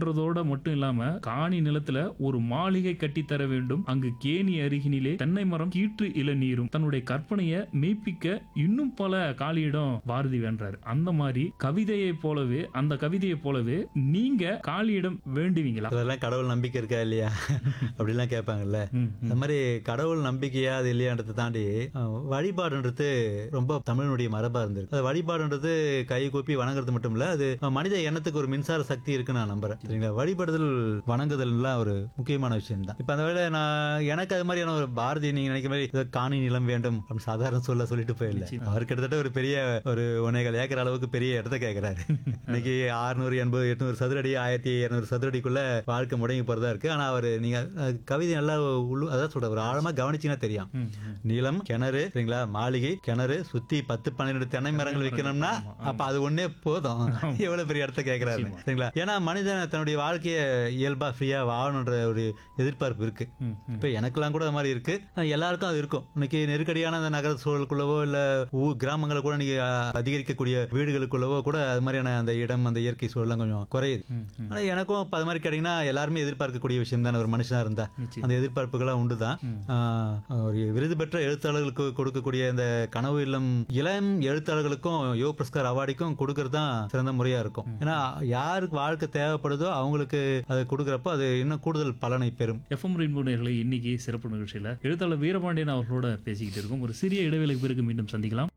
வேண்டும்ன்றதோட மட்டும் இல்லாம காணி நிலத்துல ஒரு மாளிகை கட்டித்தர வேண்டும் அங்கு கேணி அருகினிலே தென்னை மரம் கீற்று இளநீரும் தன்னுடைய கற்பனையை மெய்ப்பிக்க இன்னும் பல காலியிடம் பாரதி வேண்டாரு அந்த மாதிரி கவிதையை போலவே அந்த கவிதையை போலவே நீங்க காளியிடம் வேண்டுவீங்களா அதெல்லாம் கடவுள் நம்பிக்கை இருக்கா இல்லையா அப்படிலாம் கேட்பாங்கல்ல ம், அந்த மாதிரி கடவுள் நம்பிக்கையா அது இல்லையான்றதை தாண்டி அஹ், வழிபாடுன்றது ரொம்ப தமிழனுடைய மரபா இருந்திருக்கு அது வழிபாடுன்றது கை கூப்பி வணங்குறது மட்டும் இல்ல அது மனித எண்ணத்துக்கு ஒரு மின்சார சக்தி இருக்குன்னு நான் நம்புறேன் சரிங்களா வழிபடுதல் வணங்குதல்லாம் ஒரு முக்கியமான விஷயம் தான் இப்ப அந்த வேலை நான் எனக்கு அது மாதிரியான ஒரு பாரதி நீங்க நினைக்கிற மாதிரி ஏதோ காணி நிலம் வேண்டும் அப்படின்னு சாதாரண சொல்ல சொல்லிட்டு போயிடல அவர் கிட்டத்தட்ட ஒரு பெரிய ஒரு ஒன்னேகால் ஏக்கர் அளவுக்கு பெரிய இடத்த கேட்கிறாரு இன்னைக்கு ஆறுநூறு எண்பது எட்நூறு சதுரடி ஆயிரத்தி இருநூறு சதுரடிக்குள்ள வாழ்க்கை முடங்கி போறதா இருக்கு ஆனா அவர் நீங்க அஹ், கவிதை நல்லா உள்ளு அதான் சொல்ற ஒரு ஆழமா கவனிச்சீங்கன்னா தெரியும் ம், ம். நிலம் கிணறு சரிங்களா மாளிகை கிணறு சுத்தி பத்து பன்னிரெண்டு தென்னை மரங்கள் வைக்கணும்னா அப்ப அது ஒண்ணே போதும் எவ்வளவு பெரிய இடத்த கேட்கிறாரு சரிங்களா ஏன்னா மனிதன் தன்னுடைய வாழ்க்கைய இயல்பா ஃப்ரீயா வாழணுன்ற ஒரு எதிர்பார்ப்பு இருக்கு ம், ம். இப்ப எனக்கெல்லாம் கூட அது மாதிரி இருக்கு அஹ் எல்லாருக்கும் அது இருக்கும் இன்னைக்கு நெருக்கடியான அந்த நகர சூழலுக்குள்ளவோ இல்ல ஊ கிராமங்களை கூட நீங்க அஹ், அதிகரிக்கக்கூடிய வீடுகளுக்குள்ளவோ கூட அது மாதிரியான அந்த இடம் அந்த இயற்கை சூழலாம் கொஞ்சம் குறையுது ம், ம். ஆனா எனக்கும் இப்ப அது மாதிரி கேட்டீங்கன்னா எல்லாருமே எதிர்பார்க்கக்கூடிய விஷயம் தானே ஒரு மனுஷனா இருந்தா நிச்சயம். அந்த எதிர்பார்ப்புகள்லாம் உண்டுதான் ஆஹ், ஒரு விருது பெற்ற எழுத்தாளர்களுக்கு கொடுக்கக்கூடிய இந்த கனவு இல்லம் இளம் எழுத்தாளர்களுக்கும் யோ புரஸ்கார் அவார்டுக்கும் கொடுக்கறது தான் சிறந்த முறையா இருக்கும் ஏன்னா யாருக்கு வாழ்க்கை தேவைப்படுதோ அவங்களுக்கு அதை கொடுக்கறப்போ அது இன்னும் கூடுதல் பலனை பெறும் எஃப்எம் ரெயின்போ நேயர்களே இன்னைக்கு சிறப்பு நிகழ்ச்சியில எழுத்தாளர் வீரபாண்டியன் அவர்களோட பேசிக்கிட்டு இருக்கோம் ஒரு சிறிய இடைவேளைக்கு பிறகு மீண்டும் சந்திக்கலாம்